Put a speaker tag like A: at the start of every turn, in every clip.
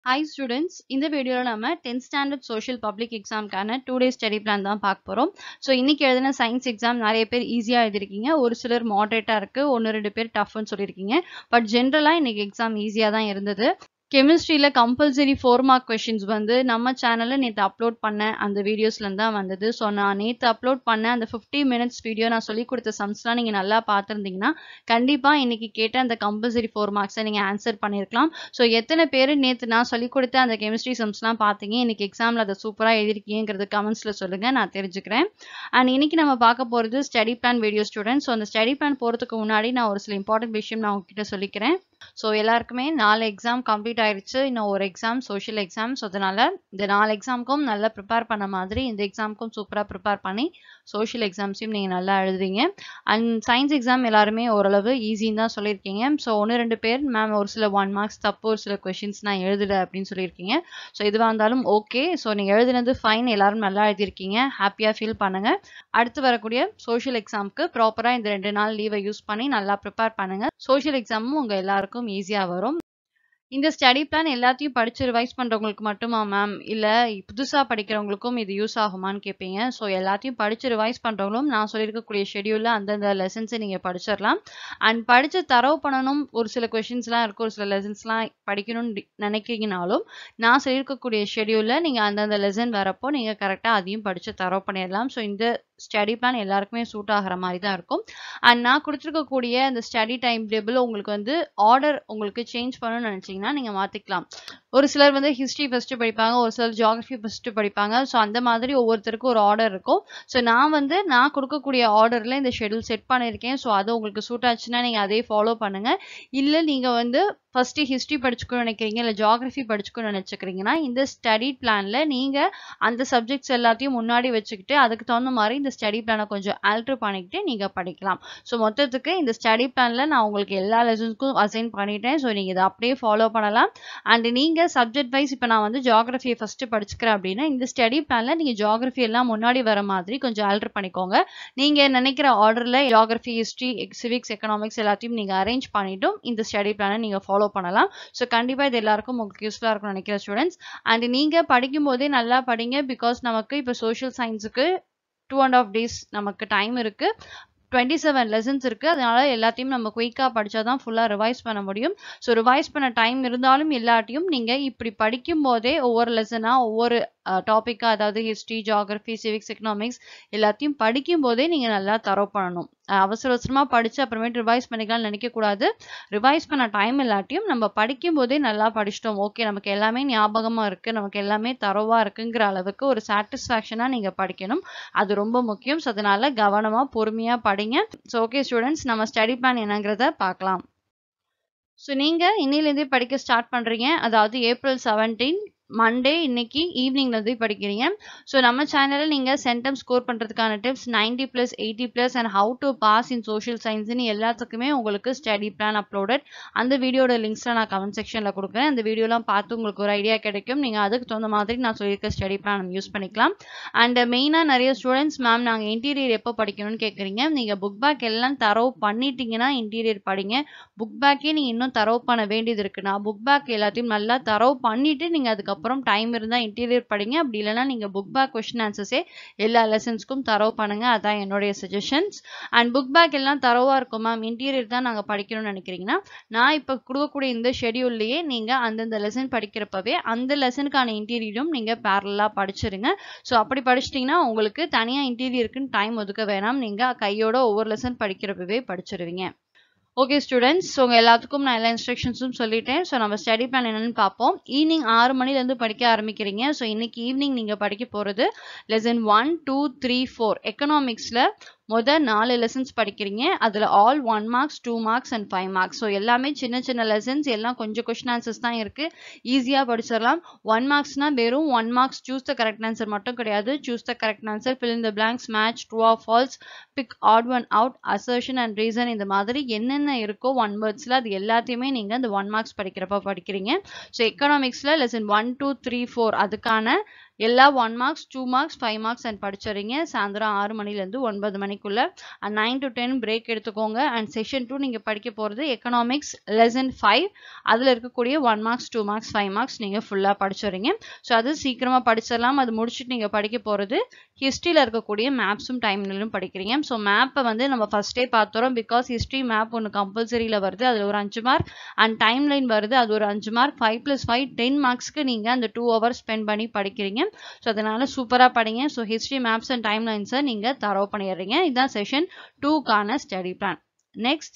A: hi students இந்த வீடியோவில் நம்ம 10th ஸ்டாண்டர்ட் சோஷியல் பப்ளிக் எக்ஸாம்க்கான டூ டேஸ் ஸ்டடி பிளான் தான் பார்க்க போகிறோம் ஸோ இன்னைக்கு எழுதின சயின்ஸ் எக்ஸாம் நிறைய பேர் ஈஸியாக எழுதிருக்கீங்க ஒரு சிலர் மாடரேட்டாக இருக்குது ஒன்று ரெண்டு பேர் டஃப்னு சொல்லியிருக்கீங்க பட் ஜென்ரலாக இன்னைக்கு எக்ஸாம் ஈஸியாக தான் இருந்தது கெமிஸ்ட்ரியில் கம்பல்சரி ஃபோர் மார்க் கொஷின்ஸ் வந்து நம்ம சேனலில் நேற்று அப்லோட் பண்ண அந்த வீடியோஸ்லேருந்து தான் வந்தது ஸோ நான் நேற்று அப்லோட் பண்ண அந்த ஃபிஃப்டி மினிட்ஸ் வீடியோ நான் சொல்லி கொடுத்த சம்ஸ்லாம் நீங்கள் நல்லா பார்த்துருந்தீங்கன்னா கண்டிப்பாக இன்னைக்கு கேட்ட அந்த கம்பல்சரி ஃபோர் மார்க்ஸை நீங்கள் ஆன்சர் பண்ணியிருக்கலாம் ஸோ எத்தனை பேர் நேற்று நான் சொல்லி கொடுத்த அந்த கெமிஸ்ட்ரி சம்ஸ்லாம் பார்த்தீங்க இன்னைக்கு எக்ஸாமில் அதை சூப்பராக எழுதிருக்கீங்கிறது கமெண்ட்ஸில் சொல்லுங்கள் நான் தெரிஞ்சுக்கிறேன் அண்ட் இன்னைக்கு நம்ம பார்க்க போகிறது study plan video student so அந்த ஸ்டடி பிளான் போகிறதுக்கு முன்னாடி நான் ஒரு சில இம்பார்ட்டன்ட் விஷயம் நான் உங்ககிட்ட சொல்லிக்கிறேன் ஸோ எல்லாருக்குமே நாலு எக்ஸாம் கம்ப்ளீட் ஆயிடுச்சு இன்னும் ஒரு எக்ஸாம் சோஷியல் எக்ஸாம் ஸோ அதனால இந்த நாலு எக்ஸாமுக்கும் நல்லா ப்ரிப்பேர் பண்ண மாதிரி இந்த எக்ஸாமுக்கும் சூப்பராக ப்ரிப்பேர் பண்ணி சோஷியல் எக்ஸாம்ஸையும் நீங்கள் நல்லா எழுதுவீங்க அண்ட் சயின்ஸ் எக்ஸாம் எல்லாருமே ஓரளவு ஈஸின்னு தான் சொல்லியிருக்கீங்க ஸோ ஒன்று ரெண்டு பேர் மேம் ஒரு சில ஒன் மார்க்ஸ் தப்பு ஒரு சில கொஷின்ஸ் நான் எழுதலை அப்படின்னு சொல்லியிருக்கீங்க ஸோ இதுவாக இருந்தாலும் ஓகே ஸோ நீங்கள் எழுதுனது ஃபைன் எல்லாரும் நல்லா எழுதியிருக்கீங்க ஹாப்பியாக ஃபீல் பண்ணுங்கள் அடுத்து வரக்கூடிய சோஷியல் எக்ஸாமுக்கு ப்ராப்பராக இந்த ரெண்டு நாள் லீவை யூஸ் பண்ணி நல்லா ப்ரிப்பேர் பண்ணுங்கள் சோஷியல் எக்ஸாமும் உங்கள் எல்லாருக்கும் ஈஸியாக வரும் இந்த ஸ்டடி பிளான் எல்லாத்தையும் படிச்சு ரிவைஸ் பண்றவங்களுக்கு மட்டுமா மேம் இல்ல புதுசா படிக்கிறவங்களுக்கும் இது யூஸ் ஆகுமான்னு கேட்பீங்க ஸோ எல்லாத்தையும் படிச்சு ரிவைஸ் பண்றவங்களும் நான் சொல்லியிருக்கக்கூடிய ஷெடியூல்ல அந்தந்த லெசன்ஸை நீங்க படிச்சிடலாம் அண்ட் படிச்சு தரவு பண்ணணும் ஒரு சில கொஷின்ஸ்லாம் இருக்கு ஒரு சில லெசன்ஸ்லாம் படிக்கணும்னு நினைக்கிறீங்கனாலும் நான் சொல்லியிருக்கக்கூடிய ஷெடியூல்ல நீங்க அந்தந்த லெசன் வரப்போ நீங்க கரெக்டா அதையும் படிச்சு தரவு பண்ணிடலாம் ஸோ இந்த ஸ்டடி பிளான் எல்லாருக்குமே சூட் ஆகிற மாதிரி தான் இருக்கும் அண்ட் நான் கொடுத்துருக்கக்கூடிய அந்த ஸ்டடி டைம் டேபிள் உங்களுக்கு வந்து ஆர்டர் உங்களுக்கு சேஞ்ச் பண்ணணும்னு நினச்சிங்கன்னா நீங்கள் மாற்றிக்கலாம் ஒரு சிலர் வந்து ஹிஸ்ட்ரி ஃபஸ்ட்டு படிப்பாங்க ஒரு சிலர் ஜியாகிரஃபி ஃபஸ்ட்டு படிப்பாங்க ஸோ அந்த மாதிரி ஒவ்வொருத்தருக்கும் ஒரு ஆர்டர் இருக்கும் ஸோ நான் வந்து நான் கொடுக்கக்கூடிய ஆர்டரில் இந்த ஷெடியூல் செட் பண்ணியிருக்கேன் ஸோ அது உங்களுக்கு சூட் ஆச்சுன்னா நீங்கள் அதே ஃபாலோ பண்ணுங்கள் இல்லை நீங்கள் வந்து ஃபஸ்ட்டு ஹிஸ்ட்ரி படிச்சுக்கணும்னு நினைக்கிறீங்க இல்லை ஜியாகிரஃபி படிச்சுக்கணும்னு நினச்சிக்கிறீங்கன்னா இந்த ஸ்டடி பிளானில் நீங்கள் அந்த சப்ஜெக்ட்ஸ் எல்லாத்தையும் முன்னாடி வச்சுக்கிட்டு அதுக்கு தகுந்த மாதிரி இந்த ஸ்டடி பிளானை கொஞ்சம் ஆல்ட்ரு பண்ணிக்கிட்டு நீங்கள் படிக்கலாம் ஸோ மொத்தத்துக்கு இந்த ஸ்டடி பிளானில் நான் உங்களுக்கு எல்லா லெசன்ஸ்க்கும் அசைன் பண்ணிட்டேன் ஸோ நீங்கள் இதை அப்படியே ஃபாலோ பண்ணலாம் அண்ட் நீங்கள் சப்ஜெக்ட் வைஸ் இப்போ நான் வந்து ஜியாகிரஃபியை ஃபஸ்ட்டு படிச்சுக்கிறேன் அப்படின்னா இந்த ஸ்டடி பிளானில் நீங்கள் ஜியாகிரஃபி எல்லாம் முன்னாடி வர மாதிரி கொஞ்சம் ஆல்ட்ரு பண்ணிக்கோங்க நீங்கள் நினைக்கிற ஆர்டரில் ஜியாகிரஃபி ஹிஸ்ட்ரி சிவிக்ஸ் எக்கனாமிக்ஸ் எல்லாத்தையும் நீங்கள் அரேஞ்ச் பண்ணிட்டும் இந்த ஸ்டடி பிளானை நீங்கள் ஃபாலோ பண்ணலாம் ஸோ கண்டிப்பாக இது எல்லாருக்கும் உங்களுக்கு யூஸ்ஃபுல்லாக இருக்கும்னு நினைக்கிற ஸ்டூடெண்ட்ஸ் அண்ட் நீங்கள் படிக்கும் போதே நல்லா படிங்க பிகாஸ் நமக்கு இப்போ சோஷியல் சயின்ஸுக்கு டூ அண்ட் ஆஃப் டேஸ் நமக்கு டைம் இருக்கு டுவெண்ட்டி செவன் லெசன்ஸ் இருக்கு அதனால எல்லாத்தையும் நம்ம குயிக்காக படிச்சா தான் ஃபுல்லாக ரிவைஸ் பண்ண முடியும் ஸோ ரிவைஸ் பண்ண டைம் இருந்தாலும் இல்லாட்டியும் நீங்கள் இப்படி படிக்கும் போதே ஒவ்வொரு லெசனாக ஒவ்வொரு டாப்பிக்காக அதாவது ஹிஸ்ட்ரி ஜியாகிரஃபி சிவிக்ஸ் எக்கனாமிக்ஸ் எல்லாத்தையும் படிக்கும் போதே நீங்கள் நல்லா தரவு பண்ணணும் அவசர அவசரமாக படித்து அப்புறமேட்டு ரிவைஸ் பண்ணிக்கலாம்னு நினைக்கக்கூடாது ரிவைஸ் பண்ண டைம் இல்லாட்டியும் நம்ம படிக்கும் போதே நல்லா படிச்சிட்டோம் ஓகே நமக்கு எல்லாமே ஞாபகமாக இருக்குது நமக்கு எல்லாமே தரவாக இருக்குங்கிற அளவுக்கு ஒரு சாட்டிஸ்ஃபேக்ஷனாக நீங்கள் படிக்கணும் அது ரொம்ப முக்கியம் ஸோ அதனால கவனமாக பொறுமையாக படிங்க ஸோ ஓகே ஸ்டூடெண்ட்ஸ் நம்ம ஸ்டடி பிளான் என்னங்கிறத பார்க்கலாம் ஸோ நீங்கள் இன்னிலேருந்தே படிக்க ஸ்டார்ட் பண்ணுறீங்க அதாவது ஏப்ரல் செவன்டீன் மண்டே இன்னைக்கு ஈவினிங்லேருந்து படிக்கிறீங்க ஸோ நம்ம சேனலில் நீங்கள் சென்டம் ஸ்கோர் பண்ணுறதுக்கான tips ninety plus eighty plus and how to pass in social சயின்ஸ்னு எல்லாத்துக்குமே உங்களுக்கு ஸ்டடி பிளான் அப்லோடட் அந்த வீடியோட லிங்க்ஸ்லாம் நான் கமெண்ட் செக்ஷனில் கொடுக்குறேன் அந்த வீடியோலாம் பார்த்து உங்களுக்கு ஒரு ஐடியா கிடைக்கும் நீங்கள் அதுக்கு தகுந்த மாதிரி நான் சொல்லியிருக்க ஸ்டடி பிளான் யூஸ் பண்ணிக்கலாம் அண்ட் மெயினாக நிறைய ஸ்டூடெண்ட்ஸ் மேம் நாங்கள் இன்டீரியர் எப்போ படிக்கணும்னு கேட்குறீங்க நீங்கள் புக் பேக் எல்லாம் தரவு பண்ணிட்டீங்கன்னா இன்டீரியர் படிங்க புக் பேக்கே நீங்கள் இன்னும் தரவு பண்ண வேண்டியது இருக்குன்னா புக் பேக் எல்லாத்தையும் நல்லா தரவு பண்ணிவிட்டு நீங்கள் அதுக்கப்புறம் அப்புறம் டைம் இருந்தால் இன்டீரியர் படிங்க அப்படி இல்லைனா நீங்கள் புக் பேக் கொஸ்டின் ஆன்சர்ஸே எல்லா லெசன்ஸ்க்கும் தரவு பண்ணுங்க அதான் என்னுடைய சஜஷன்ஸ் அண்ட் புக் பேக் எல்லாம் தரவாக இருக்கும் மேம் இன்டீரியர் தான் நாங்கள் படிக்கணும்னு நினைக்கிறீங்கன்னா நான் இப்போ கொடுக்கக்கூடிய இந்த ஷெடியூல்லையே நீங்கள் அந்தந்த லெசன் படிக்கிறப்பவே அந்த லெசனுக்கான இன்டீரியரும் நீங்கள் பேரலாக படிச்சிருங்க ஸோ அப்படி படிச்சிட்டிங்கன்னா உங்களுக்கு தனியாக இன்டீரியருக்குன்னு டைம் ஒதுக்க வேணாம் நீங்கள் கையோட ஒவ்வொரு லெசன் படிக்கிறப்பவே படிச்சிருவீங்க ஓகே ஸ்டூடெண்ட்ஸ் ஸோ உங்கள் எல்லாத்துக்கும் நான் எல்லா இன்ஸ்ட்ரக்ஷன்ஸும் சொல்லிட்டேன் ஸோ நம்ம ஸ்டடி பிளான் என்னென்னு பார்ப்போம் ஈவினிங் ஆறு மணிலேருந்து படிக்க ஆரம்பிக்கிறீங்க ஸோ இன்னைக்கு ஈவினிங் நீங்கள் படிக்க போகிறது lesson one two three four எக்கனாமிக்ஸில் மொதல் நாலு லெசன்ஸ் படிக்கிறீங்க அதில் all one marks two marks and five marks so எல்லாமே சின்ன சின்ன லெசன்ஸ் எல்லாம் கொஞ்சம் கொஸ்டின் ஆன்சர்ஸ் தான் இருக்குது ஈஸியாக படிச்சிடலாம் ஒன் மார்க்ஸ்னால் வெறும் one marks choose the correct answer மட்டும் கிடையாது choose the correct answer fill இந்த blanks match true or false pick odd one out assertion and reason இந்த மாதிரி என்னென்ன இருக்கோ ஒன் வேர்ட்ஸில் அது எல்லாத்தையுமே நீங்கள் இந்த ஒன் மார்க்ஸ் படிக்கிறப்ப படிக்கிறீங்க ஸோ எக்கனாமிக்ஸில் lesson one two three four அதுக்கான எல்லா one marks two marks five marks and படிச்சிடுறீங்க சாயந்தரம் ஆறு மணிலேருந்து ஒன்பது மணிக்குள்ள and nine to ten break எடுத்துக்கோங்க அண்ட் செஷன் டூ நீங்கள் படிக்க போகிறது எக்கனாமிக்ஸ் லெசன் ஃபைவ் அதில் இருக்கக்கூடிய one marks two marks five marks நீங்கள் ஃபுல்லாக படிச்சிடுறீங்க ஸோ அது சீக்கிரமாக படிச்சிடலாம் அது முடிச்சுட்டு நீங்கள் படிக்க போகிறது ஹிஸ்ட்ரியில் இருக்கக்கூடிய மேப்ஸும் டைம்லையும் படிக்கிறீங்க ஸோ மேப்பை வந்து நம்ம ஃபஸ்ட்டே பார்த்துறோம் பிகாஸ் ஹிஸ்ட்ரி மேப் ஒன்று கம்பல்சரியில் வருது அதில் ஒரு அஞ்சு மார்க் அண்ட் டைம் லைன் வருது அது ஒரு அஞ்சு mark five plus five ten மார்க்ஸ்க்கு நீங்கள் அந்த டூ ஹவர்ஸ் ஸ்பெண்ட் பண்ணி படிக்கிறீங்க ஸோ அதனால சூப்பராக படிங்க so history maps and time லைன்ஸை நீங்கள் தரவு பண்ணிடுறீங்க இதுதான் செஷன் டூக்கான study plan next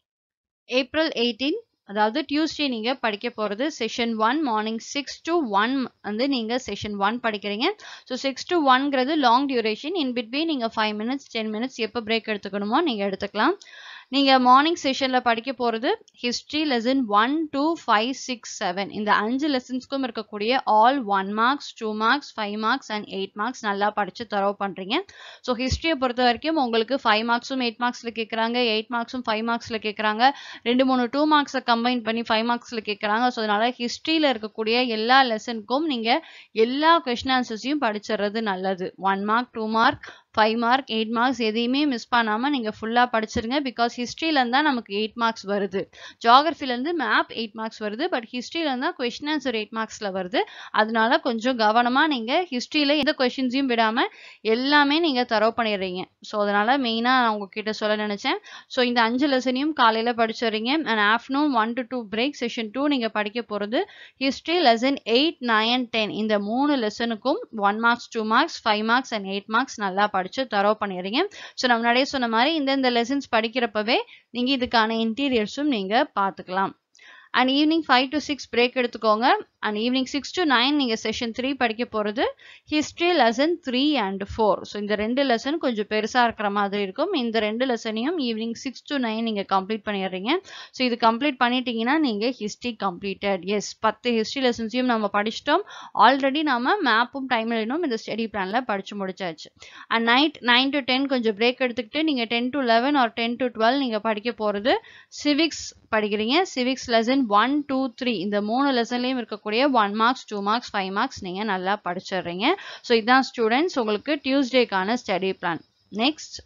A: April eighteen அதாவது டியூஸ்டே நீங்கள் படிக்க போகிறது session one morning six to one வந்து நீங்கள் செஷன் ஒன் படிக்கிறீங்க ஸோ சிக்ஸ் டு ஒன்ங்கிறது லாங் டியூரேஷன் இன் பிட்வீன் நீங்கள் ஃபைவ் மினிட்ஸ் டென் மினிட்ஸ் எப்போ பிரேக் எடுத்துக்கணுமோ நீங்கள் எடுத்துக்கலாம் நீங்கள் மார்னிங் செஷனில் படிக்க போகிறது history lesson one two five six seven இந்த அஞ்சு லெசன்ஸ்க்கும் இருக்கக்கூடிய all one marks two marks five marks and eight marks நல்லா படித்து தரவு பண்ணுறீங்க ஸோ ஹிஸ்ட்ரியை பொறுத்த வரைக்கும் உங்களுக்கு ஃபைவ் மார்க்ஸும் எயிட் மார்க்ஸில் கேட்குறாங்க எயிட் மார்க்ஸும் ஃபைவ் மார்க்ஸில் கேட்குறாங்க ரெண்டு மூணு டூ மார்க்ஸை கம்பைன் பண்ணி ஃபைவ் மார்க்ஸில் கேட்குறாங்க ஸோ அதனால் ஹிஸ்ட்ரியில் இருக்கக்கூடிய எல்லா லெசனுக்கும் நீங்கள் எல்லா கொஷின் ஆன்சர்ஸையும் படிச்சிடுறது நல்லது one mark two mark five mark eight marks எதையுமே மிஸ் பண்ணாமல் நீங்கள் ஃபுல்லாக படிச்சிருங்க பிகாஸ் ஹிஸ்ட்ரியிலேருந்து தான் நமக்கு எயிட் மார்க்ஸ் வருது ஜாகிரஃபிலேருந்து மேப் எயிட் மார்க்ஸ் வருது பட் ஹிஸ்ட்ரியிலேருந்து தான் கொஷின் ஆன்சர் எயிட் மார்க்ஸில் வருது அதனால கொஞ்சம் கவனமாக நீங்கள் ஹிஸ்ட்ரியில் எந்த கொஷின்ஸையும் விடாமல் எல்லாமே நீங்கள் தரவு பண்ணிடுறீங்க ஸோ அதனால் மெயினாக நான் உங்ககிட்ட சொல்ல நினச்சேன் ஸோ இந்த அஞ்சு லெசனையும் காலையில் படிச்சிடுறீங்க and afternoon one to two break session two நீங்கள் படிக்க போகிறது history lesson eight nine ten இந்த மூணு லெசனுக்கும் one marks two marks five marks and eight marks நல்லா படிச்சு தரவு பண்ணிடுறீங்க ஸோ நம்ம முன்னாடியே சொன்ன மாதிரி இந்தந்த லெசன்ஸ் படிக்கிறப்பவே நீங்கள் இதுக்கான இன்டீரியர்ஸும் நீங்கள் பார்த்துக்கலாம் and evening five to six break எடுத்துக்கோங்க and evening six to nine நீங்கள் செஷன் த்ரீ படிக்க போகிறது history lesson three and four so இந்த ரெண்டு லெசன் கொஞ்சம் பெருசாக இருக்கிற மாதிரி இருக்கும் இந்த ரெண்டு லெசனையும் ஈவினிங் சிக்ஸ் டு நைன் நீங்கள் கம்ப்ளீட் பண்ணிடுறீங்க ஸோ இது கம்ப்ளீட் பண்ணிட்டீங்கன்னா நீங்கள் ஹிஸ்ட்ரி கம்ப்ளீட்டட் எஸ் பத்து ஹிஸ்ட்ரி லெசன்ஸையும் நம்ம படிச்சிட்டோம் ஆல்ரெடி நம்ம மேப்பும் டைம் லைனும் இந்த ஸ்டடி பிளானில் படித்து முடிச்சாச்சு and night nine to ten கொஞ்சம் பிரேக் எடுத்துக்கிட்டு நீங்கள் ten to eleven or ten to twelve நீங்கள் படிக்க போகிறது சிவிக்ஸ் படிக்கிறீங்க civics lesson one two three இந்த மூணு லெசன்லேயும் இருக்கக்கூடிய one marks two marks five marks நீங்கள் நல்லா படிச்சிடுறீங்க ஸோ இதுதான் ஸ்டூடெண்ட்ஸ் உங்களுக்கு டியூஸ்டேக்கான study plan next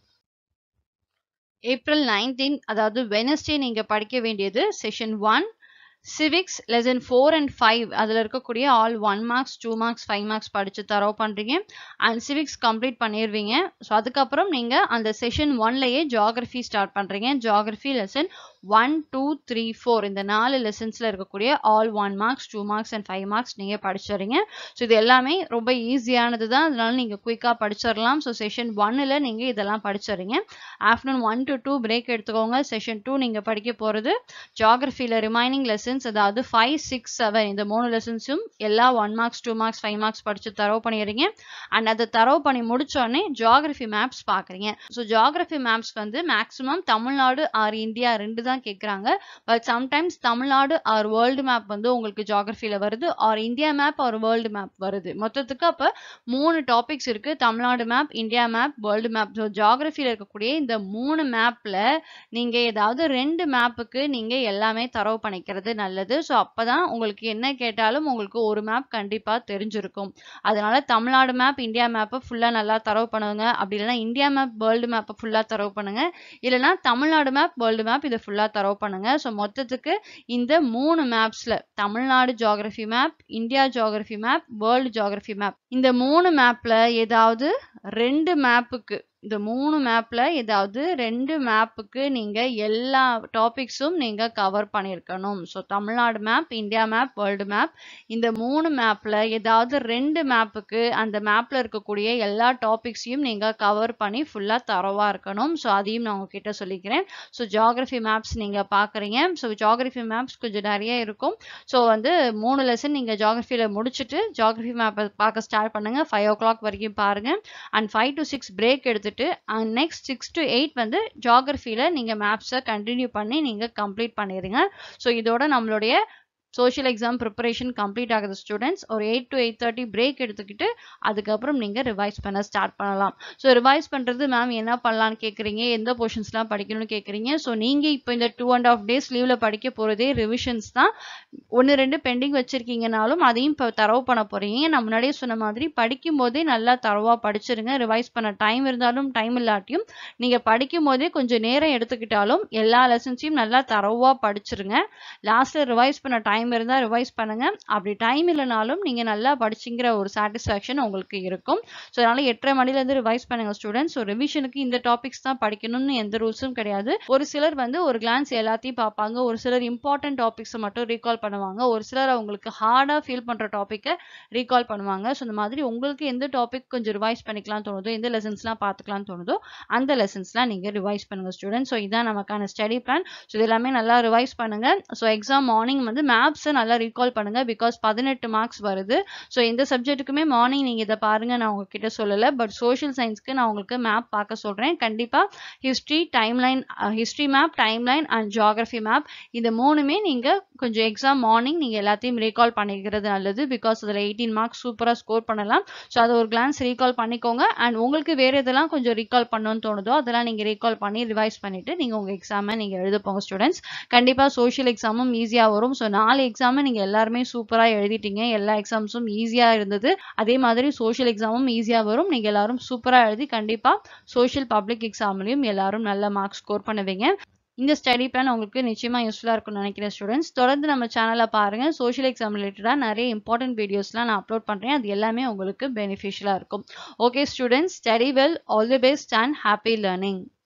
A: April nineteen அதாவது வெனஸ்டே நீங்கள் படிக்க வேண்டியது session one civics lesson four and five அதில் இருக்கக்கூடிய all one marks two marks five marks படித்து தரவு பண்ணுறீங்க அண்ட் சிவிக்ஸ் கம்ப்ளீட் பண்ணிடுவீங்க ஸோ அதுக்கப்புறம் நீங்கள் அந்த செஷன் ஒன்லேயே ஜாகிரஃபி ஸ்டார்ட் பண்ணுறீங்க geography lesson one two three four இந்த நாலு லெசன்ஸில் இருக்கக்கூடிய all one marks two marks and five marks நீங்கள் படிச்சிடுறீங்க ஸோ இது எல்லாமே ரொம்ப ஈஸியானது தான் அதனால நீங்கள் குயிக்காக படிச்சிடலாம் ஸோ செஷன் ஒன்னில் நீங்கள் இதெல்லாம் படிச்சிடுறீங்க afternoon one to two break எடுத்துக்கோங்க செஷன் டூ நீங்கள் படிக்க போகிறது ஜாகிரஃபியில் ரிமைனிங் லெசன்ஸ் அதாவது ஃபைவ் சிக்ஸ் செவன் இந்த மூணு லெசன்ஸும் எல்லா one marks two marks five marks படித்து தரவு பண்ணிடுறீங்க அண்ட் அதை தரவு பண்ணி முடிச்சோடனே ஜாகிரஃபி மேப்ஸ் பார்க்குறீங்க ஸோ ஜாகிரஃபி மேப்ஸ் வந்து மேக்ஸிமம் தமிழ்நாடு ஆர் இந்தியா ரெண்டு தான் கேட்குறாங்க but sometimes Tamil Nadu or world map வந்து உங்களுக்கு ஜாகிரஃபியில் வருது or India map or world map வருது மொத்தத்துக்கு அப்போ மூணு டாபிக்ஸ் இருக்குது Tamil Nadu map India map world map so ஜாகிரஃபியில் இருக்கக்கூடிய இந்த மூணு மேப்பில் நீங்கள் ஏதாவது ரெண்டு மேப்புக்கு நீங்கள் எல்லாமே தரவு பண்ணிக்கிறது நல்லது ஸோ அப்போ தான் உங்களுக்கு என்ன கேட்டாலும் உங்களுக்கு ஒரு மேப் கண்டிப்பாக தெரிஞ்சிருக்கும் அதனால தமிழ்நாடு மேப் இந்தியா மேப்பை ஃபுல்லாக நல்லா தரவு பண்ணுங்க அப்படி இல்லைன்னா இந்தியா மேப் வேர்ல்டு மேப்பை ஃபுல்லாக தரவு பண்ணுங்க இல்லைன்னா தமிழ்நாடு மேப் வேர்ல்டு மேப் இதை ஃபுல்லாக தரவு பண்ணுங்க ஸோ மொத்தத்துக்கு இந்த மூணு மேப்ஸில் Tamil Nadu geography map India geography map world geography map இந்த மூணு மேப்பில் ஏதாவது ரெண்டு மேப்புக்கு இந்த மூணு மேப்பில் ஏதாவது ரெண்டு மேப்புக்கு நீங்கள் எல்லா டாபிக்ஸும் நீங்கள் கவர் பண்ணியிருக்கணும் so Tamil Nadu map India map world map இந்த மூணு மேப்பில் ஏதாவது ரெண்டு மேப்புக்கு அந்த மேப்பில் இருக்கக்கூடிய எல்லா டாபிக்ஸையும் நீங்கள் கவர் பண்ணி ஃபுல்லாக தரவாக இருக்கணும் ஸோ அதையும் நான் உங்ககிட்ட சொல்லிக்கிறேன் ஸோ ஜாகிரஃபி மேப்ஸ் நீங்கள் பார்க்குறீங்க ஸோ ஜாகிரஃபி மேப்ஸ் கொஞ்சம் நிறைய இருக்கும் ஸோ வந்து மூணு லெசன் நீங்கள் ஜாகிரஃபியில் முடிச்சுட்டு ஜாகிரஃபி மேப்பை பார்க்க ஸ்டார்ட் பண்ணுங்கள் ஃபைவ் ஓ கிளாக் வரைக்கும் பாருங்கள் and five to six break எடுத்துட்டு and next six to eight வந்து ஜாகிரஃபியில் நீங்கள் மேப்ஸை கண்டினியூ பண்ணி நீங்கள் கம்ப்ளீட் பண்ணிடுங்க ஸோ இதோட நம்மளுடைய சோஷியல் எக்ஸாம் ப்ரிப்பரேஷன் கம்ப்ளீட் ஆகுது ஸ்டூடெண்ட்ஸ் ஒரு eight to eight thirty break எடுத்துக்கிட்டு அதுக்கப்புறம் நீங்கள் ரிவைஸ் பண்ண ஸ்டார்ட் பண்ணலாம் ஸோ ரிவைஸ் பண்ணுறது மேம் என்ன பண்ணலான்னு கேட்குறீங்க எந்த போர்ஷன்ஸ்லாம் படிக்கணும்னு கேட்குறீங்க ஸோ நீங்கள் இப்போ இந்த டூ அண்ட் ஆஃப் டேஸ் லீவில் படிக்க போகிறதே ரிவிஷன்ஸ் தான் ஒன்று ரெண்டு பெண்டிங் வச்சுருக்கீங்கனாலும் அதையும் இப்போ தரவு பண்ண போகிறீங்க நான் முன்னாடியே சொன்ன மாதிரி படிக்கும் போதே நல்லா தரவாக படிச்சிருங்க ரிவைஸ் பண்ண டைம் இருந்தாலும் டைம் இல்லாட்டியும் நீங்கள் படிக்கும் போதே கொஞ்சம் நேரம் எடுத்துக்கிட்டாலும் எல்லா லெசன்ஸையும் நல்லா தரவாக படிச்சிருங்க லாஸ்ட்டில் ரிவைஸ் பண்ண டைம் இருந்தால் ரிவைஸ் பண்ணுங்க அப்படி டைம் இல்லைனாலும் நீங்கள் நல்லா படிச்சுங்கிற ஒரு சாட்டிஸ்ஃபேக்ஷன் உங்களுக்கு இருக்கும் ஸோ அதனால் எட்டரை மணிலேருந்து ரிவைஸ் பண்ணுங்க ஸ்டூடெண்ட்ஸ் ஸோ ரிவிஷனுக்கு இந்த டாபிக்ஸ் தான் படிக்கணும்னு எந்த ரூல்ஸும் கிடையாது ஒரு சிலர் வந்து ஒரு கிளான்ஸ் எல்லாத்தையும் பார்ப்பாங்க ஒரு சிலர் இம்பார்ட்டன்ட் டாபிக்ஸை மட்டும் ரீகால் பண்ணுவாங்க ஒரு சிலர் அவங்களுக்கு ஹார்டாக ஃபீல் பண்ணுற டாப்பிக்கை ரீகால் பண்ணுவாங்க ஸோ இந்த மாதிரி உங்களுக்கு எந்த டாபிக் கொஞ்சம் ரிவைஸ் பண்ணிக்கலாம் தோணுதோ எந்த லெசன்ஸ்லாம் பார்த்துக்கலாம் தோணுதோ அந்த லெசன்ஸ்லாம் நீங்கள் ரிவைஸ் பண்ணுங்க ஸ்டூடெண்ட்ஸ் ஸோ இதான் நமக்கான ஸ்டடி பிளான் ஸோ இது எல்லாமே நல்லா ரிவைஸ் பண்ணுங்க ஸோ எக்ஸாம் மார்னிங் வந்து மேப்ஸை நல்லா ரீகால் பண்ணுங்க பிகாஸ் பதினெட்டு மார்க்ஸ் வருது ஸோ எந்த சப்ஜெக்ட்டுக்குமே மார்னிங் நீங்கள் இதை பாருங்க நான் உங்ககிட்ட சொல்லலை பட் சோஷியல் சயின்ஸ்க்கு நான் உங்களுக்கு மேப் பார்க்க சொல்கிறேன் கண்டிப்பாக history timeline history map timeline and geography map இந்த மூணுமே நீங்கள் கொஞ்சம் எக்ஸாம் மார்னிங் நீங்கள் எல்லாத்தையும் ரீகால் பண்ணிக்கிறது நல்லது பிகாஸ் அதில் எயிட்டீன் மார்க்ஸ் சூப்பராக ஸ்கோர் பண்ணலாம் ஸோ அதை ஒரு கிளான்ஸ் ரீகால் பண்ணிக்கோங்க அண்ட் உங்களுக்கு வேறு எதெல்லாம் கொஞ்சம் ரீகால் பண்ணணும்னு தோணுதோ அதெல்லாம் நீங்கள் ரீகால் பண்ணி ரிவைஸ் பண்ணிவிட்டு நீங்கள் உங்கள் எக்ஸாமை நீங்கள் எழுத போங்க ஸ்டூடெண்ட்ஸ் கண்டிப்பாக சோஷியல் எக்ஸாமும் ஈஸியாக வரும் ஸோ நாலு எக்ஸாமை நீங்கள் எல்லாருமே சூப்பராக எழுதிட்டீங்க எல்லா எக்ஸாம்ஸும் ஈஸியாக இருந்தது அதே மாதிரி சோஷியல் எக்ஸாமும் ஈஸியாக வரும் நீங்கள் எல்லாரும் சூப்பராக எழுதி கண்டிப்பாக சோஷியல் பப்ளிக் எக்ஸாம்லையும் எல்லாரும் நல்ல மார்க்ஸ் ஸ்கோர் பண்ணுவீங்க இந்த ஸ்டடி பிளான் உங்களுக்கு நிச்சயமாக யூஸ்ஃபுல்லாக இருக்கும்னு நினைக்கிறேன் ஸ்டூடெண்ட்ஸ் தொடர்ந்து நம்ம சேனலை பாருங்கள் சோஷியல் எக்ஸாம் ரிலேட்டடாக நிறைய இம்பார்ட்டன்ட் வீடியோஸ்லாம் நான் அப்லோட் பண்ணுறேன் அது எல்லாமே உங்களுக்கு பெனிஃபிஷியலாக இருக்கும் okay students study well all the best and happy learning